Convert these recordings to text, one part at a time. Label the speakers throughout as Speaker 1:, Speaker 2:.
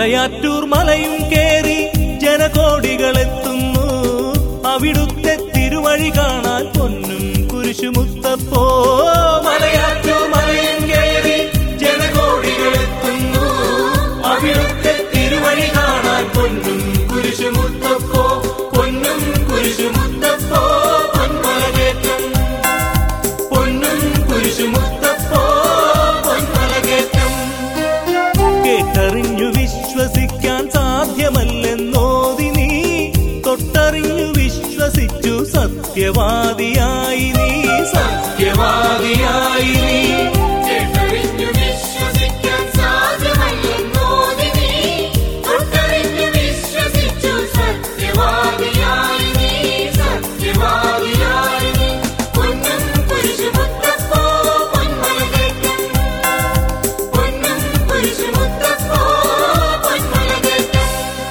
Speaker 1: മലയാറ്റൂർ മലയും കേറി ജനകോടികളെത്തുന്നു അവിടുത്തെ തിരുവഴി കാണാൻ പൊന്നും കുരിശുമുത്തപ്പോ മലയാറ്റൂർ മലയും കേറി ജനകോടികളെത്തുന്നു അവിടുത്തെ തിരുവഴി കാണാൻ പൊന്നും കുരിശുമുത്തപ്പോ പൊന്നും കുരിശുമുത്തപ്പോ പൊന്മലകേറ്റം പൊന്നും കുരിശുമുത്തപ്പോ പൊന്മലകേറ്റം കേട്ടറിഞ്ഞു വിശ്വസിക്കാൻ സാധ്യമല്ലെന്നോതി നീ തൊട്ടറിഞ്ഞു വിശ്വസിച്ചു സത്യവാദിയായി നീ സത്യവാദിയായി നീ
Speaker 2: കേട്ടറിഞ്ഞു വിശ്വസിക്കാൻ സാധ്യമല്ലെന്നോതി നീ തൊട്ടറിഞ്ഞു വിശ്വസിച്ചു സത്യവാദിയായി നീ സത്യവാദിയായി നീ പൊന്നും കുരിശുമുത്തപ്പോ പൊന്മലകേറ്റം പൊന്നും കുരിശുമുത്തപ്പോ പൊന്മലകേറ്റം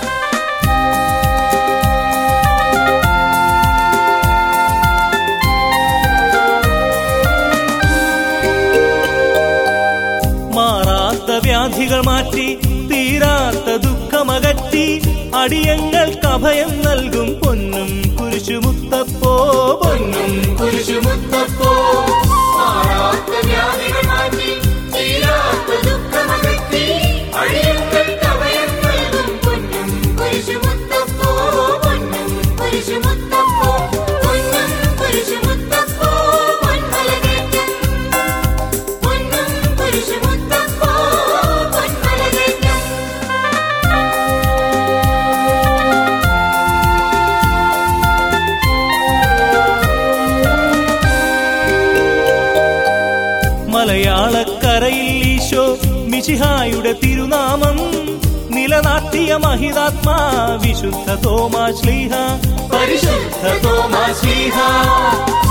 Speaker 1: മാറാത്ത വ്യാധികൾ മാറ്റി തീരാത്ത ദുഃഖമകറ്റി അടിയങ്ങൾക്ക് അഭയം നൽകും പൊന്നും കുരിശുമുത്തപ്പോ പൊന്നും കുരിശുമുത്തപ്പോ
Speaker 2: മാറാത്ത വ്യാധികൾ മാറ്റി തീരാത്ത ദുഃഖമകറ്റി അടിയങ്ങൾക്ക് അഭയം നൽകും പൊന്നും കുരിശുമുത്തപ്പോ പൊന്നും കുരിശുമുത്തപ്പോ പൊന്നും കുരിശുമുത്തപ്പോ പൊന്മലകേറ്റം പൊന്നും കുരിശുമുത്തപ്പോ പൊന്മലകേറ്റം
Speaker 1: മലയാളക്കരയിൽ ഈശോ മിശിഹായുടെ തിരുനാമം നിലനാട്ടിയ മഹിതാത്മാ വിശുദ്ധ തോമാ ശ്ലീഹ പരിശുദ്ധ തോമാ ശ്ലീഹ